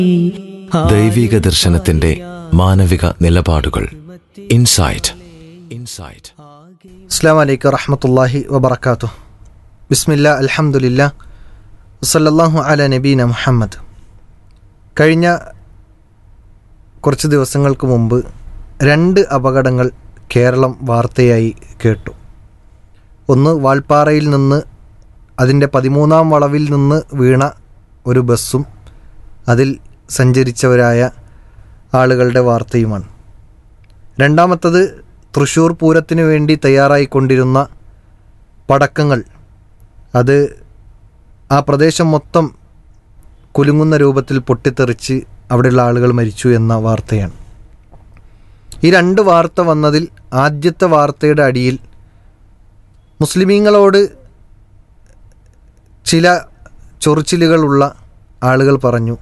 ദൈവിക ദർശനത്തിന്റെ മാനവിക നിലപാടുകൾ ഇൻസൈറ്റ് ഇൻസൈറ്റ് അസ്സാം വലൈക്കും റഹമത്തല്ലാഹി വബർക്കാത്തു ബിസ്മില്ല അൽഹംദുലില്ല വസല്ലല്ലാഹു അല നബീന മുഹമ്മദ് കഴിഞ്ഞ കുറച്ച് ദിവസങ്ങൾക്ക് മുമ്പ് രണ്ട് അപകടങ്ങൾ കേരളം വാർത്തയായി കേട്ടു ഒന്ന് വാൾപ്പാറയിൽ നിന്ന് അതിൻ്റെ പതിമൂന്നാം വളവിൽ നിന്ന് വീണ ഒരു ബസ്സും അതിൽ സഞ്ചരിച്ചവരായ ആളുകളുടെ വാർത്തയുമാണ് രണ്ടാമത്തത് തൃശ്ശൂർ പൂരത്തിന് വേണ്ടി തയ്യാറായിക്കൊണ്ടിരുന്ന പടക്കങ്ങൾ അത് ആ പ്രദേശം മൊത്തം കുലുങ്ങുന്ന രൂപത്തിൽ പൊട്ടിത്തെറിച്ച് അവിടെയുള്ള ആളുകൾ മരിച്ചു എന്ന വാർത്തയാണ് ഈ രണ്ട് വാർത്ത വന്നതിൽ ആദ്യത്തെ വാർത്തയുടെ അടിയിൽ മുസ്ലിമീങ്ങളോട് ചില ചൊറിച്ചിലുകളുള്ള ആളുകൾ പറഞ്ഞു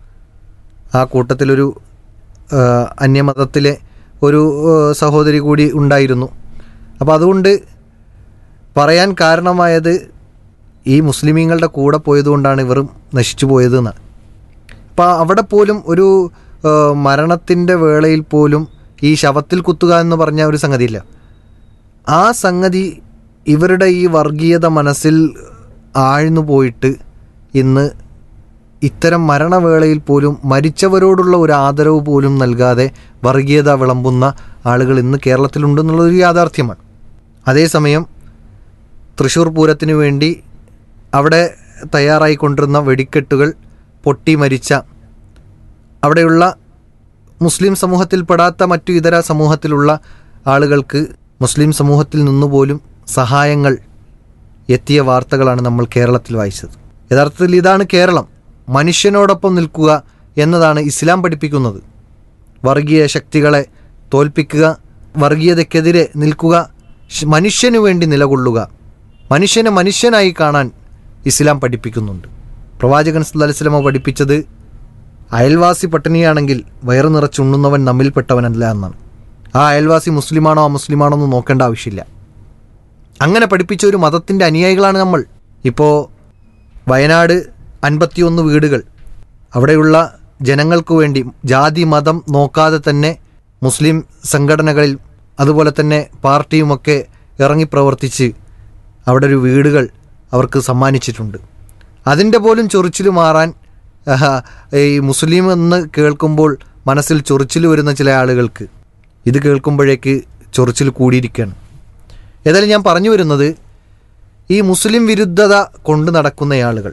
ആ കൂട്ടത്തിലൊരു ആ, അന്യമതത്തിലെ ഒരു ആ, സഹോദരി കൂടി ഉണ്ടായിരുന്നു അപ്പോൾ അതുകൊണ്ട് പറയാൻ കാരണമായത് ഈ മുസ്ലിമീങ്ങളുടെ കൂടെ പോയതുകൊണ്ടാണ് ഇവരും നശിച്ചു പോയത് എന്നാണ് അപ്പോൾ അവിടെ പോലും ഒരു മരണത്തിൻ്റെ വേളയിൽ പോലും ഈ ശവത്തിൽ കുത്തുക എന്ന് പറഞ്ഞ ഒരു സംഗതിയില്ല ആ സംഗതി ഇവരുടെ ഈ വർഗീയത മനസ്സിൽ ആഴ്ന്നു പോയിട്ട് ഇന്ന് ഇത്തരം മരണവേളയിൽ പോലും മരിച്ചവരോടുള്ള ഒരു ആദരവ് പോലും നൽകാതെ വർഗീയത വിളമ്പുന്ന ആളുകൾ ഇന്ന് കേരളത്തിലുണ്ടെന്നുള്ളതൊരു യാഥാർത്ഥ്യമാണ് അതേസമയം തൃശ്ശൂർ പൂരത്തിന് വേണ്ടി അവിടെ തയ്യാറായിക്കൊണ്ടിരുന്ന വെടിക്കെട്ടുകൾ പൊട്ടി മരിച്ച അവിടെയുള്ള മുസ്ലിം സമൂഹത്തിൽപ്പെടാത്ത മറ്റു ഇതര സമൂഹത്തിലുള്ള ആളുകൾക്ക് മുസ്ലിം സമൂഹത്തിൽ നിന്നുപോലും സഹായങ്ങൾ എത്തിയ വാർത്തകളാണ് നമ്മൾ കേരളത്തിൽ വായിച്ചത് യഥാർത്ഥത്തിൽ ഇതാണ് കേരളം മനുഷ്യനോടൊപ്പം നിൽക്കുക എന്നതാണ് ഇസ്ലാം പഠിപ്പിക്കുന്നത് വർഗീയ ശക്തികളെ തോൽപ്പിക്കുക വർഗീയതയ്ക്കെതിരെ നിൽക്കുക ശ്- മനുഷ്യനു വേണ്ടി നിലകൊള്ളുക മനുഷ്യനെ മനുഷ്യനായി കാണാൻ ഇസ്ലാം പഠിപ്പിക്കുന്നുണ്ട് പ്രവാചകൻ സുല്ലാസ്ലമ പഠിപ്പിച്ചത് അയൽവാസി പട്ടിണിയാണെങ്കിൽ വയറ് നിറച്ചുണ്ണുന്നവൻ നമ്മിൽപ്പെട്ടവനല്ല എന്നാണ് ആ അയൽവാസി മുസ്ലിമാണോ അമുസ്ലിമാണോ എന്ന് നോക്കേണ്ട ആവശ്യമില്ല അങ്ങനെ പഠിപ്പിച്ച ഒരു മതത്തിൻ്റെ അനുയായികളാണ് നമ്മൾ ഇപ്പോൾ വയനാട് അൻപത്തിയൊന്ന് വീടുകൾ അവിടെയുള്ള ജനങ്ങൾക്ക് വേണ്ടി ജാതി മതം നോക്കാതെ തന്നെ മുസ്ലിം സംഘടനകളിൽ അതുപോലെ തന്നെ പാർട്ടിയുമൊക്കെ ഇറങ്ങി പ്രവർത്തിച്ച് അവിടെ ഒരു വീടുകൾ അവർക്ക് സമ്മാനിച്ചിട്ടുണ്ട് അതിൻ്റെ പോലും ചൊറിച്ചിൽ മാറാൻ ആഹ്, ഈ മുസ്ലിം എന്ന് കേൾക്കുമ്പോൾ മനസ്സിൽ ചൊറിച്ചിൽ വരുന്ന ചില ആളുകൾക്ക് ഇത് കേൾക്കുമ്പോഴേക്ക് ചൊറിച്ചിൽ കൂടിയിരിക്കുകയാണ് ഏതായാലും ഞാൻ പറഞ്ഞു വരുന്നത് ഈ മുസ്ലിം വിരുദ്ധത കൊണ്ട് നടക്കുന്ന ആളുകൾ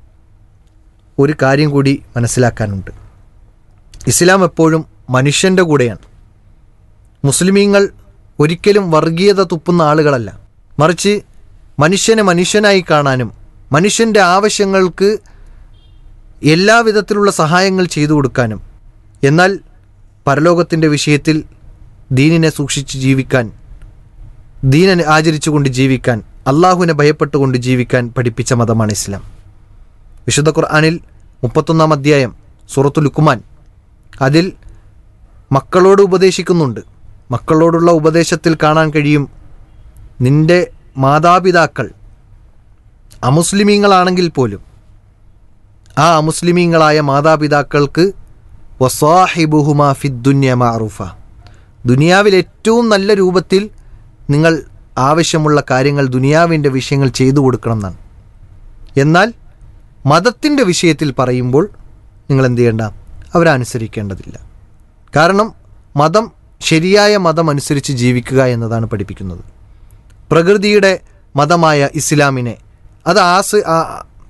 ഒരു കാര്യം കൂടി മനസ്സിലാക്കാനുണ്ട് ഇസ്ലാം എപ്പോഴും മനുഷ്യൻ്റെ കൂടെയാണ് മുസ്ലിമീങ്ങൾ ഒരിക്കലും വർഗീയത തുപ്പുന്ന ആളുകളല്ല മറിച്ച് മനുഷ്യനെ മനുഷ്യനായി കാണാനും മനുഷ്യൻ്റെ ആവശ്യങ്ങൾക്ക് എല്ലാവിധത്തിലുള്ള സഹായങ്ങൾ ചെയ്തു കൊടുക്കാനും എന്നാൽ പരലോകത്തിൻ്റെ വിഷയത്തിൽ ദീനിനെ സൂക്ഷിച്ച് ജീവിക്കാൻ ദീനനെ ആചരിച്ചുകൊണ്ട് ജീവിക്കാൻ അള്ളാഹുവിനെ ഭയപ്പെട്ടുകൊണ്ട് ജീവിക്കാൻ പഠിപ്പിച്ച മതമാണ് ഇസ്ലാം വിശുദ്ധ ഖുർആനിൽ മുപ്പത്തൊന്നാം അധ്യായം സൂറത്തു ലുക്കുമാൻ അതിൽ മക്കളോട് ഉപദേശിക്കുന്നുണ്ട് മക്കളോടുള്ള ഉപദേശത്തിൽ കാണാൻ കഴിയും നിന്റെ മാതാപിതാക്കൾ അമുസ്ലിമീങ്ങളാണെങ്കിൽ പോലും ആ അമുസ്ലിമീങ്ങളായ മാതാപിതാക്കൾക്ക് വസാഹിബുഹുമ ഫിദ്ദുന്യ മാറൂഫ ദുനിയാവിൽ ഏറ്റവും നല്ല രൂപത്തിൽ നിങ്ങൾ ആവശ്യമുള്ള കാര്യങ്ങൾ ദുനിയാവിൻ്റെ വിഷയങ്ങൾ ചെയ്തു കൊടുക്കണം എന്നാണ് എന്നാൽ മതത്തിൻ്റെ വിഷയത്തിൽ പറയുമ്പോൾ നിങ്ങൾ എന്ത് ചെയ്യേണ്ട അവരനുസരിക്കേണ്ടതില്ല കാരണം മതം ശരിയായ മതം അനുസരിച്ച് ജീവിക്കുക എന്നതാണ് പഠിപ്പിക്കുന്നത് പ്രകൃതിയുടെ മതമായ ഇസ്ലാമിനെ അത് ആസ് ആ-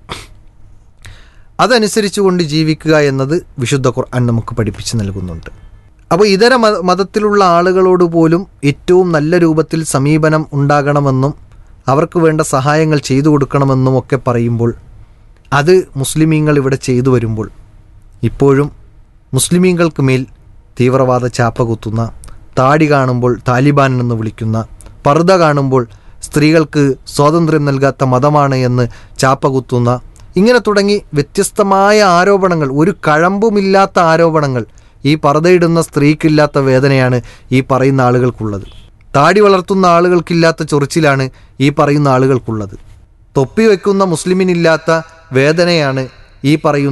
അതനുസരിച്ചുകൊണ്ട് ജീവിക്കുക എന്നത് വിശുദ്ധ ഖുർആൻ നമുക്ക് പഠിപ്പിച്ച് നൽകുന്നുണ്ട് അപ്പോൾ ഇതര മത മതത്തിലുള്ള ആളുകളോട് പോലും ഏറ്റവും നല്ല രൂപത്തിൽ സമീപനം ഉണ്ടാകണമെന്നും അവർക്ക് വേണ്ട സഹായങ്ങൾ ചെയ്തു കൊടുക്കണമെന്നും ഒക്കെ പറയുമ്പോൾ അത് മുസ്ലിമീങ്ങൾ ഇവിടെ ചെയ്തു വരുമ്പോൾ ഇപ്പോഴും മുസ്ലിമീങ്ങൾക്ക് മേൽ തീവ്രവാദ ചാപ്പ കുത്തുന്ന താടി കാണുമ്പോൾ താലിബാൻ എന്ന് വിളിക്കുന്ന പർദ്ദ കാണുമ്പോൾ സ്ത്രീകൾക്ക് സ്വാതന്ത്ര്യം നൽകാത്ത മതമാണ് എന്ന് ചാപ്പ കുത്തുന്ന ഇങ്ങനെ തുടങ്ങി വ്യത്യസ്തമായ ആരോപണങ്ങൾ ഒരു കഴമ്പുമില്ലാത്ത ആരോപണങ്ങൾ ഈ പർദ്ദയിടുന്ന സ്ത്രീക്കില്ലാത്ത വേദനയാണ് ഈ പറയുന്ന ആളുകൾക്കുള്ളത് താടി വളർത്തുന്ന ആളുകൾക്കില്ലാത്ത ചൊറിച്ചിലാണ് ഈ പറയുന്ന ആളുകൾക്കുള്ളത് തൊപ്പി വെക്കുന്ന മുസ്ലിമിനില്ലാത്ത വേദനയാണ് ഈ പറയുന്ന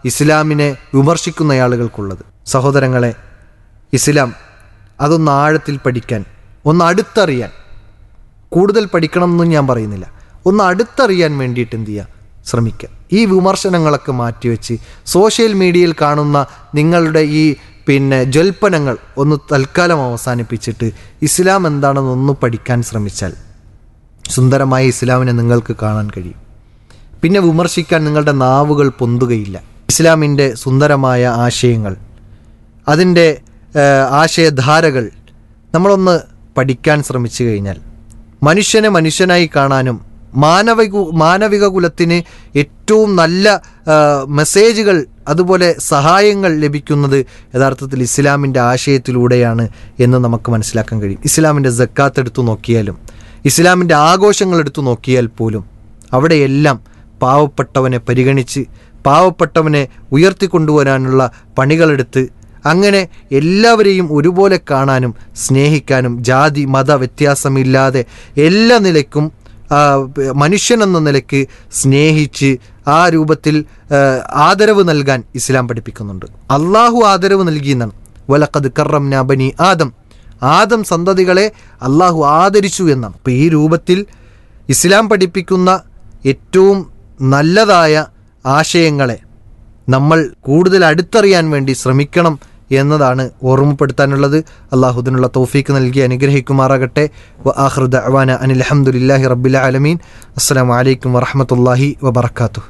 ഇസ്ലാമിനെ വിമർശിക്കുന്ന ആളുകൾക്കുള്ളത് സഹോദരങ്ങളെ ഇസ്ലാം അതൊന്ന് ആഴത്തിൽ പഠിക്കാൻ ഒന്ന് അടുത്തറിയാൻ കൂടുതൽ പഠിക്കണം എന്നും ഞാൻ പറയുന്നില്ല ഒന്ന് അടുത്തറിയാൻ വേണ്ടിയിട്ട് എന്ത് ചെയ്യുക ശ്രമിക്കുക ഈ വിമർശനങ്ങളൊക്കെ മാറ്റിവെച്ച് സോഷ്യൽ മീഡിയയിൽ കാണുന്ന നിങ്ങളുടെ ഈ പിന്നെ ജ്വൽപ്പനങ്ങൾ ഒന്ന് തൽക്കാലം അവസാനിപ്പിച്ചിട്ട് ഇസ്ലാം എന്താണെന്ന് ഒന്ന് പഠിക്കാൻ ശ്രമിച്ചാൽ സുന്ദരമായ ഇസ്ലാമിനെ നിങ്ങൾക്ക് കാണാൻ കഴിയും പിന്നെ വിമർശിക്കാൻ നിങ്ങളുടെ നാവുകൾ പൊന്തുകയില്ല ഇസ്ലാമിൻ്റെ സുന്ദരമായ ആശയങ്ങൾ അതിൻ്റെ ഏഹ്, ആശയധാരകൾ നമ്മളൊന്ന് പഠിക്കാൻ ശ്രമിച്ചു കഴിഞ്ഞാൽ മനുഷ്യനെ മനുഷ്യനായി കാണാനും മാനവിക മാനവിക കുലത്തിന് ഏറ്റവും നല്ല ആ, മെസ്സേജുകൾ അതുപോലെ സഹായങ്ങൾ ലഭിക്കുന്നത് യഥാർത്ഥത്തിൽ ഇസ്ലാമിൻ്റെ ആശയത്തിലൂടെയാണ് എന്ന് നമുക്ക് മനസ്സിലാക്കാൻ കഴിയും ഇസ്ലാമിൻ്റെ ജക്കാത്ത് എടുത്തു നോക്കിയാലും ഇസ്ലാമിൻ്റെ ആഘോഷങ്ങൾ എടുത്തു നോക്കിയാൽ പോലും അവിടെയെല്ലാം പാവപ്പെട്ടവനെ പരിഗണിച്ച് പാവപ്പെട്ടവനെ ഉയർത്തിക്കൊണ്ടുവരാനുള്ള പണികളെടുത്ത് അങ്ങനെ എല്ലാവരെയും ഒരുപോലെ കാണാനും സ്നേഹിക്കാനും ജാതി മത വ്യത്യാസമില്ലാതെ എല്ലാ നിലയ്ക്കും ആ, മനുഷ്യൻ എന്ന നിലയ്ക്ക് സ്നേഹിച്ച് ആ രൂപത്തിൽ ആ, ആദരവ് നൽകാൻ ഇസ്ലാം പഠിപ്പിക്കുന്നുണ്ട് അള്ളാഹു ആദരവ് നൽകിയെന്നാണ് വലക്കത് കറം ബനി ആദം ആദം സന്തതികളെ അള്ളാഹു ആദരിച്ചു എന്നാണ് അപ്പോൾ ഈ രൂപത്തിൽ ഇസ്ലാം പഠിപ്പിക്കുന്ന ഏറ്റവും നല്ലതായ ആശയങ്ങളെ നമ്മൾ കൂടുതൽ അടുത്തറിയാൻ വേണ്ടി ശ്രമിക്കണം എന്നതാണ് ഓർമ്മപ്പെടുത്താനുള്ളത് അള്ളാഹുദിനുള്ള തൗഫീക്ക് നൽകി അനുഗ്രഹിക്കുമാറാകട്ടെ വ ആഹ്റു ദഅ്വാന അനിൽ അൽഹംദുലില്ലാഹി റബ്ബിൽ ആലമീൻ അസ്സലാമു അലൈക്കും വറഹ്മത്തുള്ളാഹി വബറകാതുഹു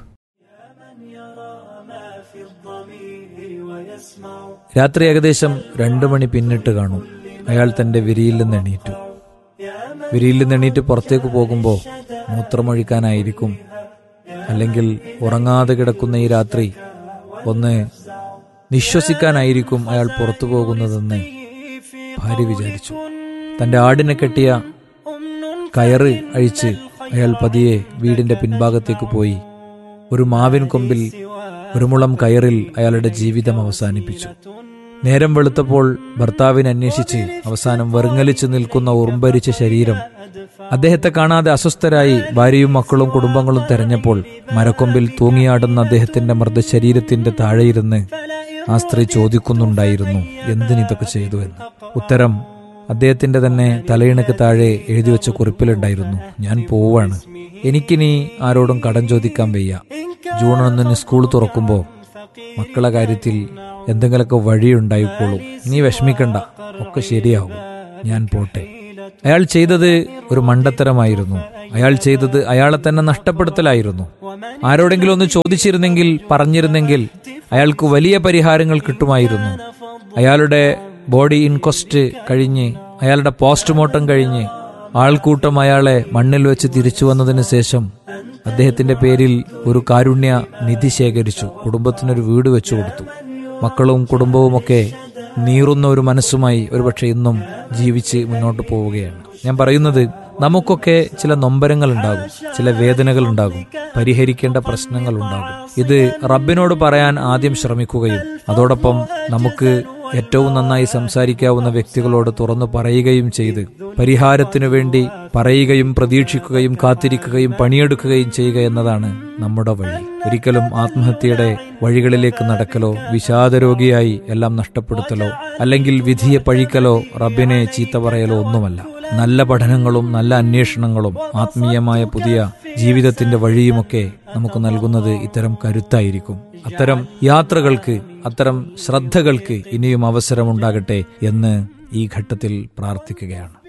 രാത്രി ഏകദേശം രണ്ടു മണി പിന്നിട്ട് കാണും അയാൾ തന്റെ വിരിയിൽ നിന്ന് എണീറ്റു വിരിയിൽ നിന്ന് എണീറ്റ് പുറത്തേക്ക് പോകുമ്പോൾ മൂത്രമൊഴിക്കാനായിരിക്കും അല്ലെങ്കിൽ ഉറങ്ങാതെ കിടക്കുന്ന ഈ രാത്രി ഒന്ന് നിശ്വസിക്കാനായിരിക്കും അയാൾ പുറത്തു പോകുന്നതെന്ന് ഭാര്യ വിചാരിച്ചു തന്റെ ആടിനെ കെട്ടിയ കയറ് അഴിച്ച് അയാൾ പതിയെ വീടിന്റെ പിൻഭാഗത്തേക്ക് പോയി ഒരു മാവിൻ കൊമ്പിൽ ഒരു മുളം കയറിൽ അയാളുടെ ജീവിതം അവസാനിപ്പിച്ചു നേരം വെളുത്തപ്പോൾ ഭർത്താവിനെ അന്വേഷിച്ച് അവസാനം വെറുങ്ങലിച്ചു നിൽക്കുന്ന ഉറുമ്പരിച്ച ശരീരം അദ്ദേഹത്തെ കാണാതെ അസ്വസ്ഥരായി ഭാര്യയും മക്കളും കുടുംബങ്ങളും തെരഞ്ഞപ്പോൾ മരക്കൊമ്പിൽ തൂങ്ങിയാടുന്ന അദ്ദേഹത്തിന്റെ മൃതശരീരത്തിന്റെ താഴെയിരുന്ന് ആ സ്ത്രീ ചോദിക്കുന്നുണ്ടായിരുന്നു എന്തിനിതൊക്കെ ചെയ്തു എന്ന് ഉത്തരം അദ്ദേഹത്തിന്റെ തന്നെ തലയിണക്ക് താഴെ എഴുതി വെച്ച കുറിപ്പിലുണ്ടായിരുന്നു ഞാൻ പോവാണ് എനിക്കിനി ആരോടും കടം ചോദിക്കാൻ വയ്യ ജൂൺ ഒന്നിന് സ്കൂൾ തുറക്കുമ്പോൾ മക്കളെ കാര്യത്തിൽ എന്തെങ്കിലുമൊക്കെ വഴിയുണ്ടായിക്കോളും നീ വിഷമിക്കണ്ട ഒക്കെ ശരിയാവും ഞാൻ പോട്ടെ അയാൾ ചെയ്തത് ഒരു മണ്ടത്തരമായിരുന്നു അയാൾ ചെയ്തത് അയാളെ തന്നെ നഷ്ടപ്പെടുത്തലായിരുന്നു ആരോടെങ്കിലും ഒന്ന് ചോദിച്ചിരുന്നെങ്കിൽ പറഞ്ഞിരുന്നെങ്കിൽ അയാൾക്ക് വലിയ പരിഹാരങ്ങൾ കിട്ടുമായിരുന്നു അയാളുടെ ബോഡി ഇൻക്വസ്റ്റ് കഴിഞ്ഞ് അയാളുടെ പോസ്റ്റ്മോർട്ടം കഴിഞ്ഞ് ആൾക്കൂട്ടം അയാളെ മണ്ണിൽ വെച്ച് തിരിച്ചു വന്നതിന് ശേഷം അദ്ദേഹത്തിന്റെ പേരിൽ ഒരു കാരുണ്യ നിധി ശേഖരിച്ചു കുടുംബത്തിനൊരു വീട് വെച്ചു കൊടുത്തു മക്കളും കുടുംബവുമൊക്കെ നീറുന്ന ഒരു മനസ്സുമായി ഒരുപക്ഷെ ഇന്നും ജീവിച്ച് മുന്നോട്ട് പോവുകയാണ് ഞാൻ പറയുന്നത് നമുക്കൊക്കെ ചില നൊമ്പരങ്ങൾ ഉണ്ടാകും ചില വേദനകൾ ഉണ്ടാകും പരിഹരിക്കേണ്ട പ്രശ്നങ്ങൾ ഉണ്ടാകും ഇത് റബ്ബിനോട് പറയാൻ ആദ്യം ശ്രമിക്കുകയും അതോടൊപ്പം നമുക്ക് ഏറ്റവും നന്നായി സംസാരിക്കാവുന്ന വ്യക്തികളോട് തുറന്നു പറയുകയും ചെയ്ത് പരിഹാരത്തിനു വേണ്ടി പറയുകയും പ്രതീക്ഷിക്കുകയും കാത്തിരിക്കുകയും പണിയെടുക്കുകയും ചെയ്യുക എന്നതാണ് നമ്മുടെ വഴി ഒരിക്കലും ആത്മഹത്യയുടെ വഴികളിലേക്ക് നടക്കലോ വിഷാദരോഗിയായി എല്ലാം നഷ്ടപ്പെടുത്തലോ അല്ലെങ്കിൽ വിധിയെ പഴിക്കലോ റബ്ബിനെ ചീത്ത പറയലോ ഒന്നുമല്ല നല്ല പഠനങ്ങളും നല്ല അന്വേഷണങ്ങളും ആത്മീയമായ പുതിയ ജീവിതത്തിന്റെ വഴിയുമൊക്കെ നമുക്ക് നൽകുന്നത് ഇത്തരം കരുത്തായിരിക്കും അത്തരം യാത്രകൾക്ക് അത്തരം ശ്രദ്ധകൾക്ക് ഇനിയും അവസരമുണ്ടാകട്ടെ എന്ന് ഈ ഘട്ടത്തിൽ പ്രാർത്ഥിക്കുകയാണ്